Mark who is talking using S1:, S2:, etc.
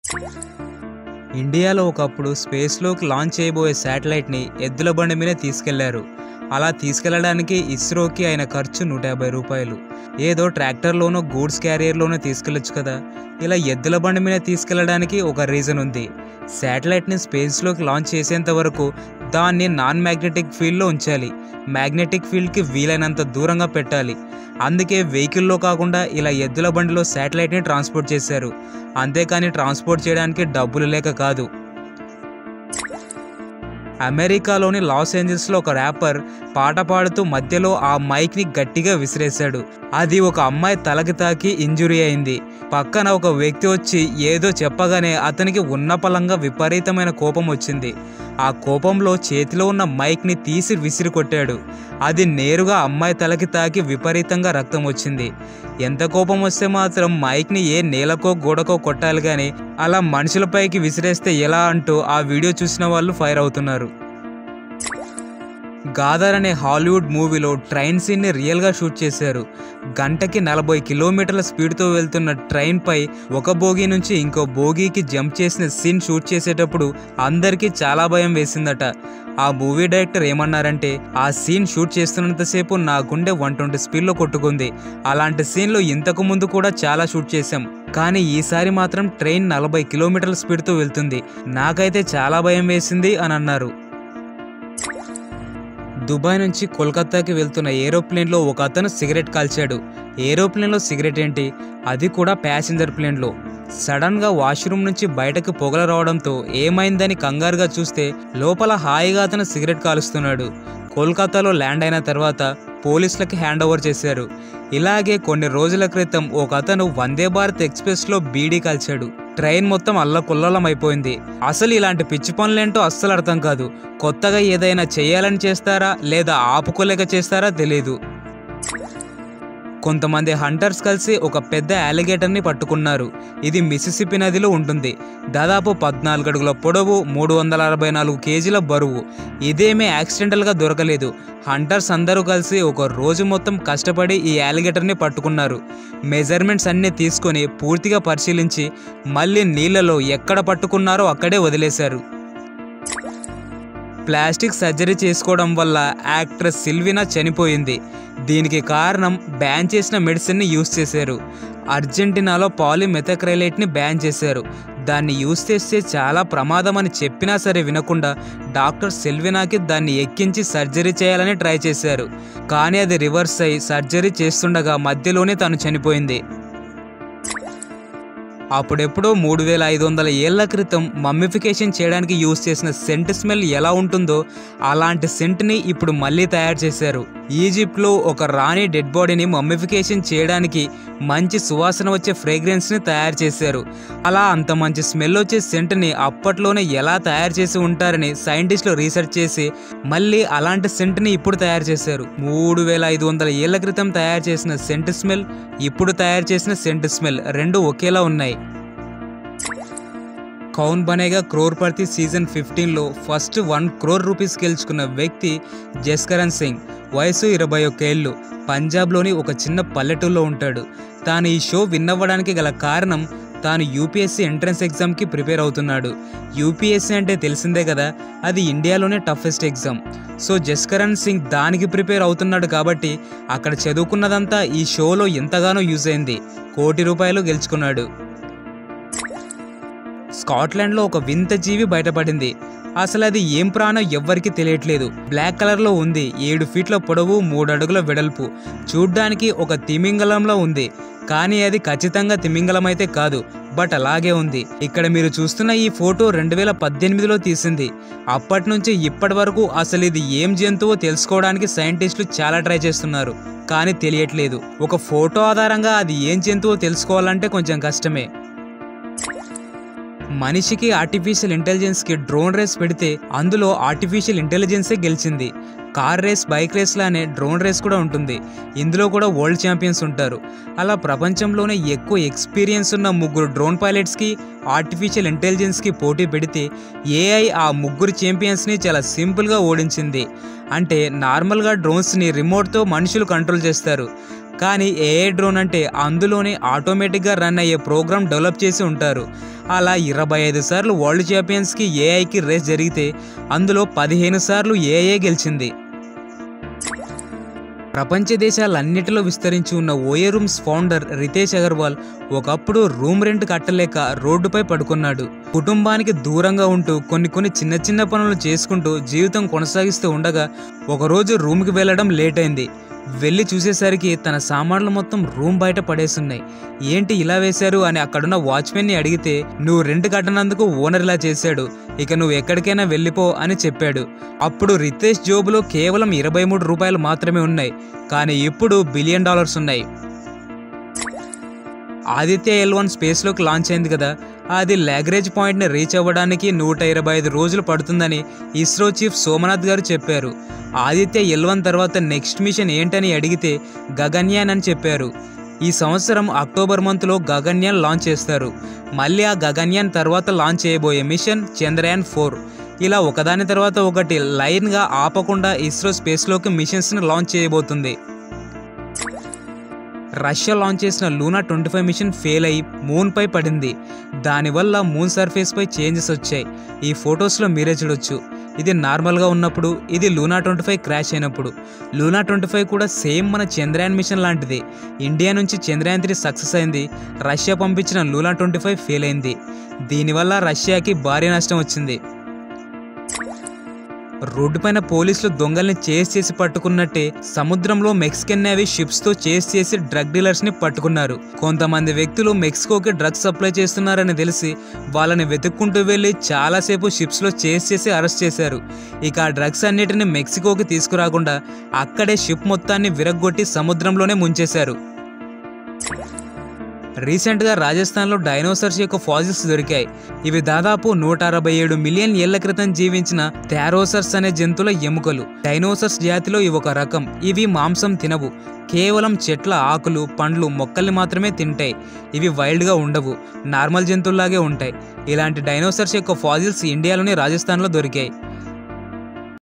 S1: ఇండియాలో ఒకప్పుడు స్పేస్లోకి లాంచ్ చేయబోయే శాటిలైట్ని ఎద్దుల బండి మీద తీసుకెళ్లారు అలా తీసుకెళ్లడానికి ఇస్రోకి అయిన ఖర్చు నూట యాభై రూపాయలు ఏదో ట్రాక్టర్లోనో గూడ్స్ క్యారియర్లోనో తీసుకెళ్లొచ్చు కదా ఇలా ఎద్దుల బండి మీద తీసుకెళ్లడానికి ఒక రీజన్ ఉంది శాటిలైట్ని స్పేస్లోకి లాంచ్ చేసేంత వరకు దాన్ని నాన్ మ్యాగ్నెటిక్ ఫీల్డ్లో ఉంచాలి మ్యాగ్నెటిక్ ఫీల్డ్కి వీలైనంత దూరంగా పెట్టాలి అందుకే వెహికల్లో కాకుండా ఇలా ఎద్దుల బండిలో శాటిలైట్ని ట్రాన్స్పోర్ట్ చేశారు అంతేకాని ట్రాన్స్పోర్ట్ చేయడానికి డబ్బులు లేక కాదు అమెరికాలోని లాస్ ఏంజల్స్లో ఒక ర్యాపర్ పాట పాడుతూ మధ్యలో ఆ మైక్ని గట్టిగా విసిరేశాడు అది ఒక అమ్మాయి తలకి తాకి ఇంజురీ అయింది పక్కన ఒక వ్యక్తి వచ్చి ఏదో చెప్పగానే అతనికి ఉన్నపలంగా విపరీతమైన కోపం వచ్చింది ఆ కోపంలో చేతిలో ఉన్న మైక్ని తీసి విసిరి కొట్టాడు అది నేరుగా అమ్మాయి తలకి తాకి విపరీతంగా రక్తం వచ్చింది ఎంత కోపం వస్తే మాత్రం మైక్ని ఏ నేలకో గోడకో కొట్టాలి కానీ అలా మనుషులపైకి విసిరేస్తే ఎలా అంటూ ఆ వీడియో చూసిన వాళ్ళు ఫైర్ అవుతున్నారు గాదర్ అనే హాలీవుడ్ మూవీలో ట్రైన్ సీన్ని రియల్గా షూట్ చేశారు గంటకి నలభై కిలోమీటర్ల స్పీడ్తో వెళ్తున్న ట్రైన్పై ఒక బోగి నుంచి ఇంకో బోగీకి జంప్ చేసిన సీన్ షూట్ చేసేటప్పుడు అందరికీ చాలా భయం వేసిందట ఆ మూవీ డైరెక్టర్ ఏమన్నారంటే ఆ సీన్ షూట్ చేస్తున్నంతసేపు నా గుండె వన్ ట్వంటీ స్పీడ్లో కొట్టుకుంది అలాంటి సీన్లు ఇంతకు ముందు కూడా చాలా షూట్ చేశాం కానీ ఈసారి మాత్రం ట్రైన్ నలభై కిలోమీటర్ల స్పీడ్తో వెళ్తుంది నాకైతే చాలా భయం వేసింది అని అన్నారు దుబాయ్ నుంచి కోల్కతాకి వెళ్తున్న ఏరోప్లేన్లో ఒక అతను సిగరెట్ కాల్చాడు ఏరోప్లేన్లో సిగరెట్ ఏంటి అది కూడా ప్యాసింజర్ ప్లేన్లో సడన్గా వాష్రూమ్ నుంచి బయటకు పొగలు రావడంతో ఏమైందని కంగారుగా చూస్తే లోపల హాయిగా అతను సిగరెట్ కాలుస్తున్నాడు కోల్కతాలో ల్యాండ్ అయిన తర్వాత పోలీసులకి హ్యాండ్ ఓవర్ చేశారు ఇలాగే కొన్ని రోజుల క్రితం ఒక అతను వందే భారత్ ఎక్స్ప్రెస్లో బీడీ కాల్చాడు ట్రైన్ మొత్తం అల్లకొల్లోలం అయిపోయింది అసలు ఇలాంటి పిచ్చి పనులేంటో అస్సలు అర్థం కాదు కొత్తగా ఏదైనా చేయాలని చేస్తారా లేదా ఆపుకోలేక చేస్తారా తెలియదు కొంతమంది హంటర్స్ కలిసి ఒక పెద్ద అలిగేటర్ని పట్టుకున్నారు ఇది మిసిసిపి నదిలో ఉంటుంది దాదాపు పద్నాలుగు అడుగుల పొడవు మూడు వందల అరవై నాలుగు కేజీల బరువు ఇదేమీ యాక్సిడెంటల్గా దొరకలేదు హంటర్స్ అందరూ కలిసి ఒక రోజు మొత్తం కష్టపడి ఈ అలిగేటర్ని పట్టుకున్నారు మెజర్మెంట్స్ అన్నీ తీసుకొని పూర్తిగా పరిశీలించి మళ్ళీ నీళ్ళలో ఎక్కడ పట్టుకున్నారో అక్కడే వదిలేశారు ప్లాస్టిక్ సర్జరీ చేసుకోవడం వల్ల యాక్ట్రెస్ సిల్వినా చనిపోయింది దీనికి కారణం బ్యాన్ చేసిన మెడిసిన్ని యూస్ చేశారు అర్జెంటీనాలో పాలిమెథక్రైలేట్ని బ్యాన్ చేశారు దాన్ని యూస్ చేస్తే చాలా ప్రమాదం అని చెప్పినా సరే వినకుండా డాక్టర్ సెల్వినాకి దాన్ని ఎక్కించి సర్జరీ చేయాలని ట్రై చేశారు కానీ అది రివర్స్ అయి సర్జరీ చేస్తుండగా మధ్యలోనే తను చనిపోయింది అప్పుడెప్పుడో మూడు వేల ఐదు వందల ఏళ్ల క్రితం మమ్మిఫికేషన్ చేయడానికి యూజ్ చేసిన సెంట్ స్మెల్ ఎలా ఉంటుందో అలాంటి సెంట్ని ఇప్పుడు మళ్ళీ తయారు చేశారు ఈజిప్ట్లో ఒక రాణి డెడ్ బాడీని మమ్మిఫికేషన్ చేయడానికి మంచి సువాసన వచ్చే ఫ్రేగ్రెన్స్ని తయారు చేశారు అలా అంత మంచి స్మెల్ వచ్చే సెంట్ని అప్పట్లోనే ఎలా తయారు చేసి ఉంటారని సైంటిస్టులు రీసెర్చ్ చేసి మళ్ళీ అలాంటి సెంట్ని ఇప్పుడు తయారు చేశారు మూడు వేల ఐదు వందల ఏళ్ల క్రితం తయారు చేసిన సెంట్ స్మెల్ ఇప్పుడు తయారు చేసిన సెంట్ స్మెల్ రెండు ఒకేలా ఉన్నాయి కౌన్ బనేగా క్రోర్పర్తి సీజన్ ఫిఫ్టీన్లో ఫస్ట్ వన్ క్రోర్ రూపీస్ గెలుచుకున్న వ్యక్తి జస్కరణ్ సింగ్ వయసు ఇరవై ఒక్క ఏళ్ళు పంజాబ్లోని ఒక చిన్న పల్లెటూరులో ఉంటాడు తాను ఈ షో విన్నవ్వడానికి గల కారణం తాను యూపీఎస్సీ ఎంట్రన్స్ ఎగ్జామ్కి ప్రిపేర్ అవుతున్నాడు యూపీఎస్సీ అంటే తెలిసిందే కదా అది ఇండియాలోనే toughest exam so Jaskaran Singh దానికి ప్రిపేర్ అవుతున్నాడు కాబట్టి అక్కడ చదువుకున్నదంతా ఈ షోలో ఎంతగానో యూజ్ అయింది కోటి రూపాయలు గెలుచుకున్నాడు స్కాట్లాండ్లో ఒక వింత జీవి బయటపడింది అసలు అది ఏం ప్రాణం ఎవ్వరికీ తెలియట్లేదు బ్లాక్ కలర్లో ఉంది ఏడు ఫీట్ల పొడవు మూడు అడుగుల వెడల్పు చూడ్డానికి ఒక తిమింగలంలో ఉంది కానీ అది ఖచ్చితంగా తిమింగలం అయితే కాదు బట్ అలాగే ఉంది ఇక్కడ మీరు చూస్తున్న ఈ ఫోటో రెండు వేల పద్దెనిమిదిలో తీసింది అప్పటి నుంచి ఇప్పటి వరకు అసలు ఇది ఏం జంతువో తెలుసుకోవడానికి సైంటిస్టులు చాలా ట్రై చేస్తున్నారు కానీ తెలియట్లేదు ఒక ఫోటో ఆధారంగా అది ఏం జంతువో తెలుసుకోవాలంటే కొంచెం కష్టమే మనిషికి ఆర్టిఫిషియల్ ఇంటెలిజెన్స్కి డ్రోన్ రేస్ పెడితే అందులో ఆర్టిఫిషియల్ ఇంటెలిజెన్సే గెలిచింది కార్ రేస్ బైక్ రేస్ లానే డ్రోన్ రేస్ కూడా ఉంటుంది ఇందులో కూడా వరల్డ్ ఛాంపియన్స్ ఉంటారు అలా ప్రపంచంలోనే ఎక్కువ ఎక్స్పీరియన్స్ ఉన్న ముగ్గురు డ్రోన్ పైలట్స్కి ఆర్టిఫిషియల్ ఇంటెలిజెన్స్కి పోటీ పెడితే ఏఐ ఆ ముగ్గురు ఛాంపియన్స్ని చాలా సింపుల్గా ఓడించింది అంటే నార్మల్గా డ్రోన్స్ని రిమోట్తో మనుషులు కంట్రోల్ చేస్తారు కానీ ఏఐ డ్రోన్ అంటే అందులోనే ఆటోమేటిక్గా రన్ అయ్యే ప్రోగ్రామ్ డెవలప్ చేసి ఉంటారు అలా ఇరవై ఐదు సార్లు వరల్డ్ ఛాంపియన్స్కి ఏఐకి రేస్ జరిగితే అందులో పదిహేను సార్లు ఏఐ గెలిచింది ప్రపంచ దేశాలన్నిటిలో విస్తరించి ఉన్న ఓయే రూమ్స్ ఫౌండర్ రితేష్ అగర్వాల్ ఒకప్పుడు రూమ్ రెంట్ కట్టలేక రోడ్డుపై పడుకున్నాడు కుటుంబానికి దూరంగా ఉంటూ కొన్ని కొన్ని చిన్న చిన్న పనులు చేసుకుంటూ జీవితం కొనసాగిస్తూ ఉండగా ఒకరోజు రూమ్కి వెళ్ళడం లేట్ అయింది వెళ్ళి చూసేసరికి తన సామాన్లు మొత్తం రూమ్ బయట పడేసున్నాయి ఏంటి ఇలా వేశారు అని అక్కడున్న వాచ్మెన్ని అడిగితే నువ్వు రెంట్ కట్టనందుకు ఓనర్ ఇలా చేశాడు ఇక నువ్వు ఎక్కడికైనా వెళ్ళిపో అని చెప్పాడు అప్పుడు రితేష్ జోబులో కేవలం ఇరవై మూడు రూపాయలు మాత్రమే ఉన్నాయి కానీ ఇప్పుడు బిలియన్ డాలర్స్ ఉన్నాయి ఆదిత్య ఎల్ వన్ స్పేస్లోకి లాంచ్ అయింది కదా అది లాగ్రేజ్ పాయింట్ని రీచ్ అవ్వడానికి నూట ఇరవై ఐదు రోజులు పడుతుందని ఇస్రో చీఫ్ సోమనాథ్ గారు చెప్పారు ఆదిత్య ఎల్ వన్ తర్వాత నెక్స్ట్ మిషన్ ఏంటని అడిగితే గగన్యాన్ అని చెప్పారు ఈ సంవత్సరం అక్టోబర్ మంత్లో గగన్యాన్ లాంచ్ చేస్తారు మళ్ళీ ఆ గగన్యాన్ తర్వాత లాంచ్ చేయబోయే మిషన్ చంద్రయాన్ ఫోర్ ఇలా ఒకదాని తర్వాత ఒకటి లైన్గా ఆపకుండా ఇస్రో స్పేస్లోకి మిషన్స్ని లాంచ్ చేయబోతుంది రష్యా లాంచ్ చేసిన Luna twenty five mission fail అయి మూన్పై పడింది దానివల్ల మూన్ సర్ఫేస్పై చేంజెస్ వచ్చాయి ఈ ఫొటోస్లో మీరే చూడొచ్చు ఇది నార్మల్గా ఉన్నప్పుడు ఇది లూనా ట్వంటీ ఫైవ్ క్రాష్ అయినప్పుడు లూనా ట్వంటీ ఫైవ్ కూడా సేమ్ మన చంద్రయాన్ మిషన్ లాంటిది ఇండియా నుంచి చంద్రయాన్ త్రీ సక్సెస్ అయింది రష్యా పంపించిన లూనా ట్వంటీ ఫైవ్ ఫెయిల్ అయింది దీనివల్ల రష్యాకి భారీ నష్టం వచ్చింది రోడ్డుపైన పోలీసులు దొంగల్ని చేస్ చేసి పట్టుకున్నట్టే సముద్రంలో మెక్సికన్ నేవీ షిప్స్ తో చేస్ చేసి డ్రగ్ డీలర్స్ ని పట్టుకున్నారు కొంతమంది వ్యక్తులు మెక్సికోకి డ్రగ్స్ సప్లై చేస్తున్నారని తెలిసి వాళ్ళని వెతుక్కుంటూ వెళ్ళి చాలాసేపు షిప్స్ లో చేస్ చేసి అరెస్ట్ చేశారు ఇక ఆ డ్రగ్స్ అన్నిటిని మెక్సికోకి తీసుకురాకుండా అక్కడే షిప్ మొత్తాన్ని విరగ్గొట్టి సముద్రంలోనే ముంచేశారు రీసెంట్గా రాజస్థాన్లో డైనోసార్స్ యొక్క ఫాజిల్స్ దొరికాయి ఇవి దాదాపు నూట అరవై ఏడు మిలియన్ ఏళ్ల క్రితం జీవించిన థారోసర్స్ అనే జంతువుల ఎముకలు డైనోసార్స్ జాతిలో ఇవి ఒక రకం ఇవి మాంసం తినవు కేవలం చెట్ల ఆకులు పండ్లు మొక్కల్ని మాత్రమే తింటాయి ఇవి వైల్డ్గా ఉండవు నార్మల్ జంతువుల్లాగే ఉంటాయి ఇలాంటి డైనోసార్స్ యొక్క ఫాజిల్స్ ఇండియాలోని రాజస్థాన్లో దొరికాయి